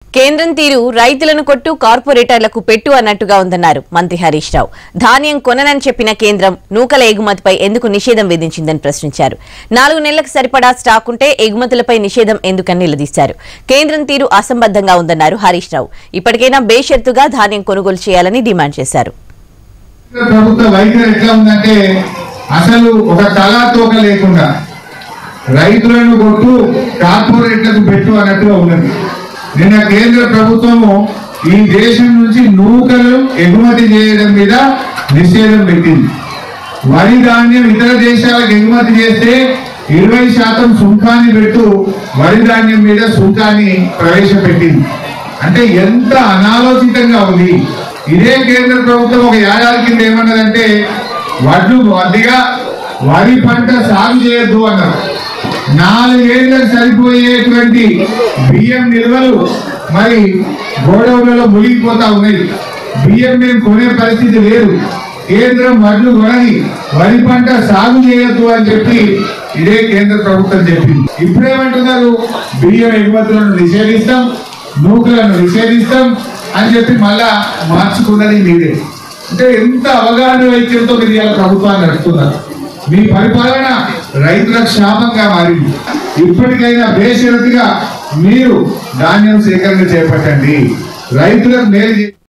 కేంద్రం తీరు రైతులను కొట్టు కార్పొరేటర్లకు పెట్టు అన్నట్టుగా ఉందన్నారు మంత్రి హరీష్ రావు ధాన్యం కొననని చెప్పిన కేంద్రం నూకల ఎగుమతిపై ఎందుకు నిషేధం విధించిందని ప్రశ్నించారు నాలుగు నెలలకు సరిపడా స్టాక్ ఉంటే ఎగుమతులపై నిషేధం ఎందుకని నిలదీశారు కేంద్రం తీరు అసంబద్ధంగా ఉందన్నారు హరీష్ రావు ఇప్పటికైనా బేషరతుగా ధాన్యం కొనుగోలు చేయాలని డిమాండ్ చేశారు ప్రభుత్వ వైఖరి ఎట్లా ఉందంటే అసలు ఒక తలాతోక లేకుండా రైతులను కొట్టు కార్పొరేట్లకు పెట్టు అన్నట్టుగా ఉన్నది నిన్న కేంద్ర ప్రభుత్వము ఈ దేశం నుంచి నూకలు ఎగుమతి చేయడం మీద నిషేధం పెట్టింది వరి ధాన్యం ఇతర దేశాలకు ఎగుమతి చేస్తే ఇరవై శాతం సుంకాన్ని పెట్టు వరి ధాన్యం మీద సుంకాన్ని ప్రవేశపెట్టింది అంటే ఎంత అనాలోచితంగా ఉంది ఇదే కేంద్ర ప్రభుత్వం ఒక ఏడాది కింద ఏమన్నదంటే వడ్లు అదిగా వరి పంట సాగు చేయొద్దు అన్నారు నాలుగేళ్లకు సరిపోయేటువంటి బియ్యం నిల్వలు మరి గోడౌన్లలో మునిగిపోతా ఉన్నాయి బియ్యం మేము కొనే పరిస్థితి లేదు కేంద్రం వడ్లు కొనని వరి పంట సాగు చేయొద్దు అని చెప్పి ఇదే కేంద్ర ప్రభుత్వం చెప్పింది ఇప్పుడేమంటున్నారు బియ్యం ఎగుమతులను నిషేధిస్తాం నూకలను నిషేధిస్తాం అని చెప్పి మళ్ళా మార్చుకున్నది మీరే అంటే ఎంత అవగాహన వైద్యంతో మీరు ఇలా ప్రభుత్వాన్ని నడుపుతున్నారు మీ పరిపాలన రైతులకు శాపంగా మారింది ఇప్పటికైనా బేషరతుగా మీరు ధాన్యం సేకరణ చేపట్టండి రైతులకు మేలు చే-